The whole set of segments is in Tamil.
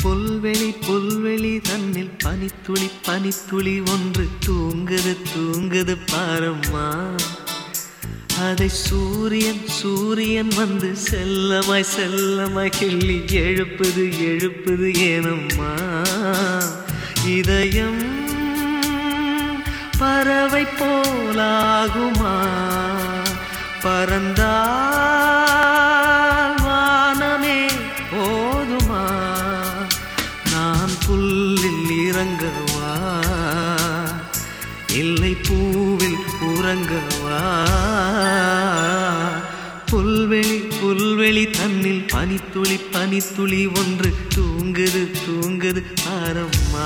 புல்வெளி புல்வெளி தன்னில் பனித்துளி பனித்துளி ஒன்று தூங்குது தூங்குது பாரம்மா அதை சூரியன் சூரியன் வந்து செல்லமாய் செல்லமாய் கிள்ளி எழுப்புது எழுப்புது ஏனம்மா இதயம் பறவை போலாகுமா பறந்தால் வானமே போதுமா நான் புல்லில் இறங்கவா இல்லை பூவில் உறங்கவா புல்வெளி புல்வெளி தன்னில் பனித்துளி பனித்துளி ஒன்று தூங்குது தூங்குது ஆரம்மா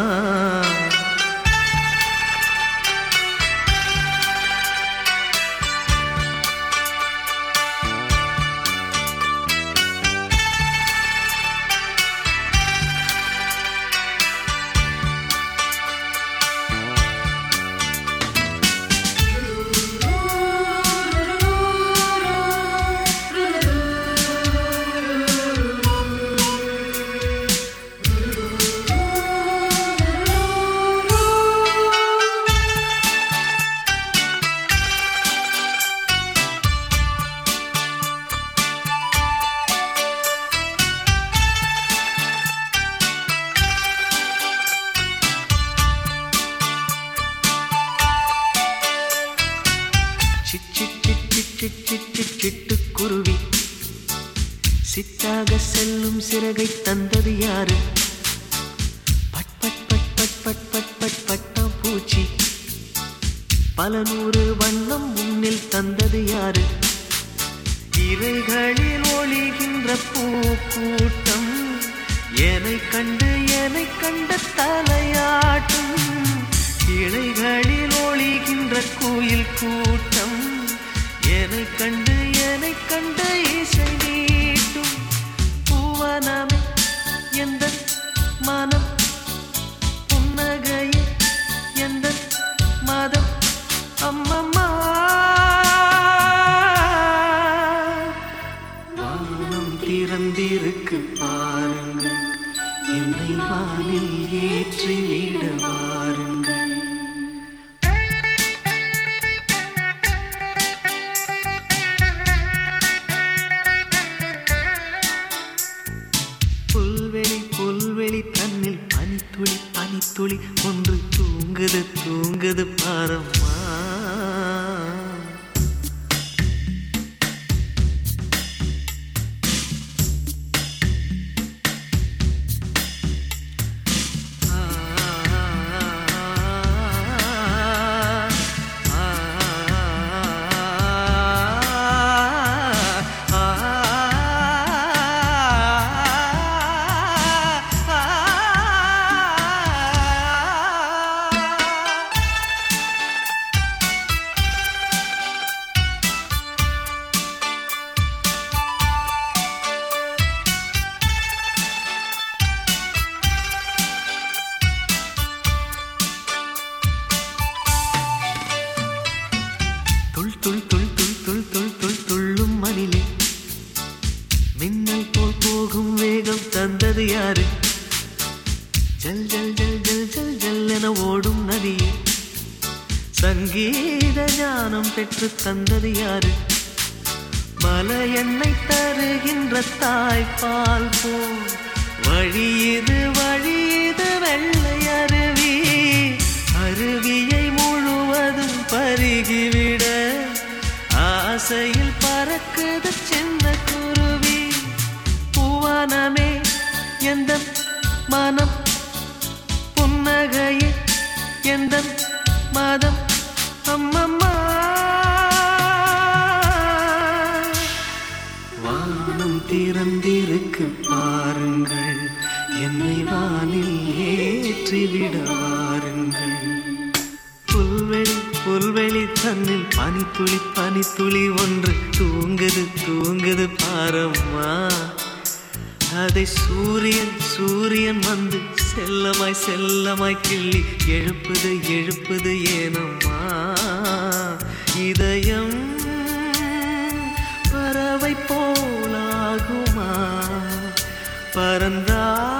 சிட்டுக்குருவி சித்தாக செல்லும் சிறகை தந்தது யாரு பட் பட் பட் பட் பட் பட் பட் பட்டாம் பூச்சி பல நூறு வண்ணம் முன்னில் தந்தது யாரு இவைகளில் ஒளிகின்ற பூக்கூட்டம் என்னை கண்டு என்னை கண்ட தலையாட்டும் இலைகளில் ஒளிகின்ற கோயில் கூட்டம் என்னை கண்டு என்னை கண்ட இசை நீட்டும் பூவனமே எந்த மனம் புன்னகையே எந்த மதம் அம்மம்மா வானம் திறந்திருக்கு பாருங்கள் என்னை வானில் ஏற்றி விட வாருங்கள் புல்வெளி புல்வெளி தன்னில் பனித்துளி பனித்துளி ஒன்று தூங்குது தூங்குது பாரம்மா துள் துள் துள் துள் துள் துள் துள் துள்ளும் மணிலே மின்னல் போல் போகும் வேகம் தந்தது யாரு ஜல் ஜல் ஜல் ஜல் ஜல் ஜல் என ஓடும் நதியே சங்கீத ஞானம் பெற்று தந்தது யாரு மலை எண்ணெய் தருகின்ற தாய்ப்பால் போல் வழி இது வழி இது வெள்ளை அருவி அருவியை முழுவதும் பருகிவிட ஆசையில் பறக்குது சின்ன குருவி பூவனமே எந்த மனம் புன்னகையே எந்த மதம் அம்மம்மா வானம் திறந்திருக்கு பாருங்கள் என்னை வானில் ஏற்றிவிட வாருங்கள் புல்வெளி புல்வெளி தன்னில் பனித்துளி பனித்துளி ஒன்று தூங்குது தூங்குது பாரம்மா அதை சூரியன் சூரியன் வந்து செல்லமாய் செல்லமாய் கிள்ளி எழுப்புது எழுப்புது ஏனம்மா இதயம் பறவை போலாகுமா பறந்தா